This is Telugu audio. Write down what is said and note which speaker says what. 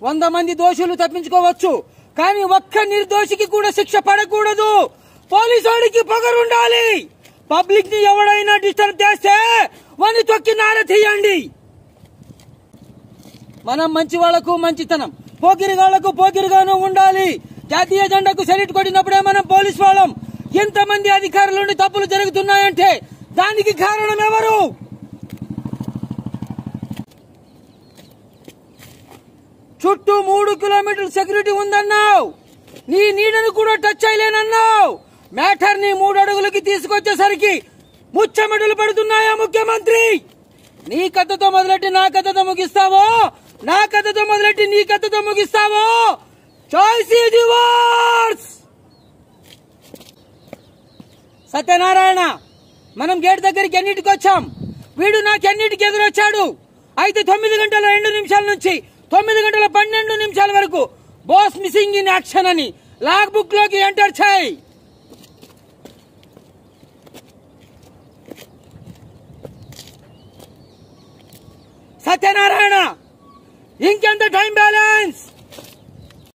Speaker 1: వంద మంది దోషులు తప్పించుకోవచ్చు కానీ ఒక్క నిర్దోషికి కూడా శిక్ష పడకూడదు పోలీసు వాడికి పొగరుండాలి పబ్లిక్ ని ఎవడైనా డిస్టర్బ్ చేస్తే వాని తొక్కి నార తీయండి మనం మంచి వాళ్లకు మంచితనం పోకిరిగాళ్లకు పోకిరిగాను ఉండాలి జాతీయ జెండాకు సెలిట్ కొట్టినప్పుడే మనం పోలీస్ వాళ్ళం ఎంతమంది అధికారుల నుండి తప్పులు జరుగుతున్నాయంటే దానికి కారణం ఎవరు చుట్టూ మూడు కిలోమీటర్ల సెక్యూరిటీ ఉందన్నావు నీ నీడను కూడా టచ్ చేయలేనన్నావు మ్యాటర్ ని మూడు అడుగులకి తీసుకొచ్చేసరికి ముచ్చమటలు పడుతున్నాయా ముఖ్యమంత్రి నీ కథతో మొదలెట్టి నా కథతో ముగిస్తావో నా కథతో మొదలెట్టి నీ కథతో ముగిస్తావో చాయిస్ ఈజ్ యువర్స్ సత్యనారాయణ మనం గేట్ దగ్గరికి ఎన్నిటికి వచ్చాం వీడు నాకు ఎన్నిటికి ఎదురొచ్చాడు అయితే తొమ్మిది గంటల రెండు నిమిషాల నుంచి తొమ్మిది గంటల పన్నెండు నిమిషాల వరకు బాస్ మిస్సింగ్ ఇన్ యాక్షన్ అని లాగ్ బుక్ లోకి ఎంటర్ చేయి సత్యనారాయణ ఇంకెంత టైం బ్యాలెన్స్